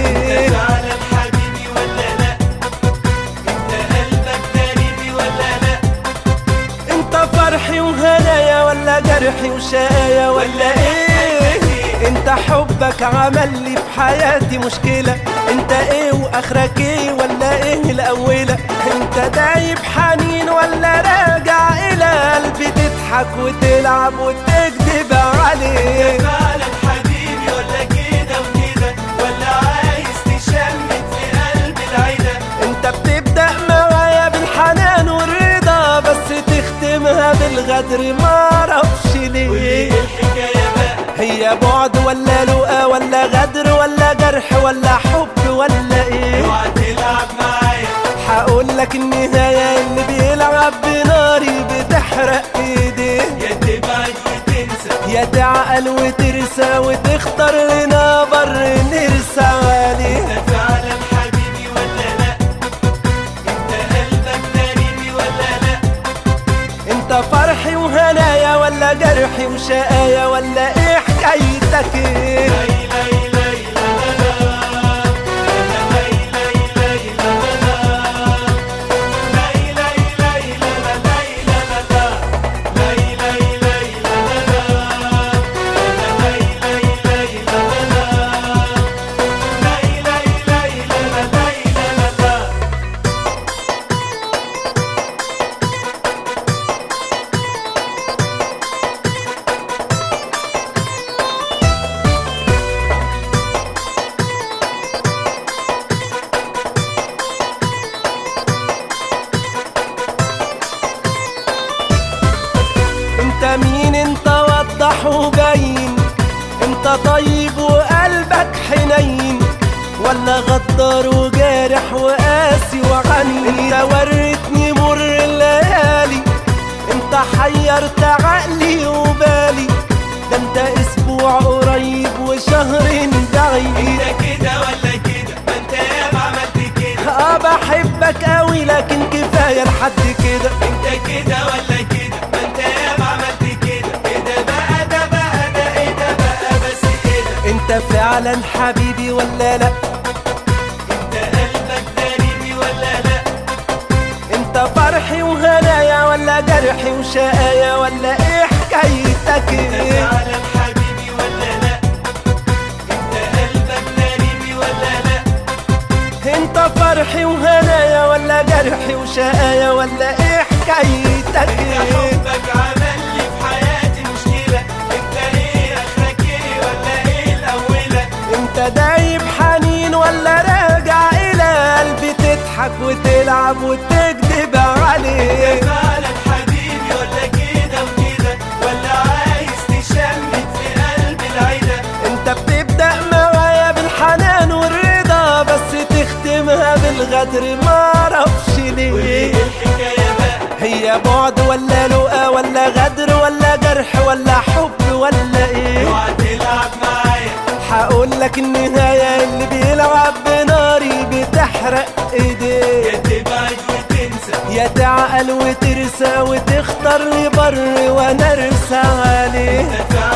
عليه فعلا حبيبي ولا لا انت قلبك غريبي ولا لا انت فرحي وهنايا ولا جرحي وشقايا ولا ايه انت حبك عمل لي في حياتي مشكلة انت ايه واخرك ايه ولا ايه الاولى انت دايب حنين ولا راجع الى قلبي تضحك وتلعب وتكذب عليه فعلا حبيبي ولا كده وكده ولا عايز تشمت في قلب العيدة انت بتبدأ معايا بالحنان والرضا بس تختمها بالغدر معرفش وليه ليه الحكاية بقى هي بعد ولا لقى ولا غدر ولا جرح ولا حب ولا ايه اوعى تلعب معايا هقول لك النهاية اللي بيلعب بناري بتحرق ايديه يا تبعد وتنسى يا تعقل وترسى وتختار لنا بر نرسى عليه انت فعلا حبيبي ولا لا انت قلبك غريبي ولا لا انت فرحي وهنايا ولا جرحي وشقايا ولا ايه حكايتك ايه لاي لاي لاي لا لا لا لاي لاي لاي لا لا لا لاي لاي لاي لا لا لاي لا لا لا لاي لاي لاي لا لا لا لاي لاي لاي لا لا لا لاي لاي لاي لا لا لاي لا لا لا انت مين انت وضح وبين انت طيب وقلبك حنين ولا غدار وجارح وقاسي وعنين انت وريتني مر الليالي انت حيرت عقلي وبالي ده انت اسبوع قريب وشهر بعيد انت كده ولا كده ما انت ياما عملت كده اه بحبك قوي لكن كفايه لحد كده انت كده ولا كده ما انت ياما عملت كده ايه ده بقى ده بقى ده ايه ده بقى بس ايه ده انت فعلا حبيبي ولا لا انت قلبك غريبي ولا لا انت فرحي وهنايا ولا جرحي وشقايا ولا ايه حكايتك انت ايه فعلا حبيبي ولا لا انت قلبك غريبي ولا لا انت فرحي وهنايا ولا جرحي وشقايا ولا ايه حكايتك انت ايه حبك عمل لي في حياتي مشكلة انت ايه اخرك ايه ولا ايه الاولى انت دايب حنين ولا راجع الى قلبي تضحك وتلعب وتكذب عليه فعلا حبيبي ولا كده وكده ولا عايز تشمت في قلب العيدة انت بتبدأ معايا بالحنان والرضا بس تختمها بالغدر معرفش وليه ليه الحكاية بقى هي بعد ولا لقى ولا غدر ولا جرح ولا حب ولا ايه اوعى تلعب معايا هقول لك النهاية اللي بيلعب بناري بتحرق ايديه يا تبعد وتنسى يا تعقل وترسى وتختار لي بر وانا ارسى عليه انت فعلا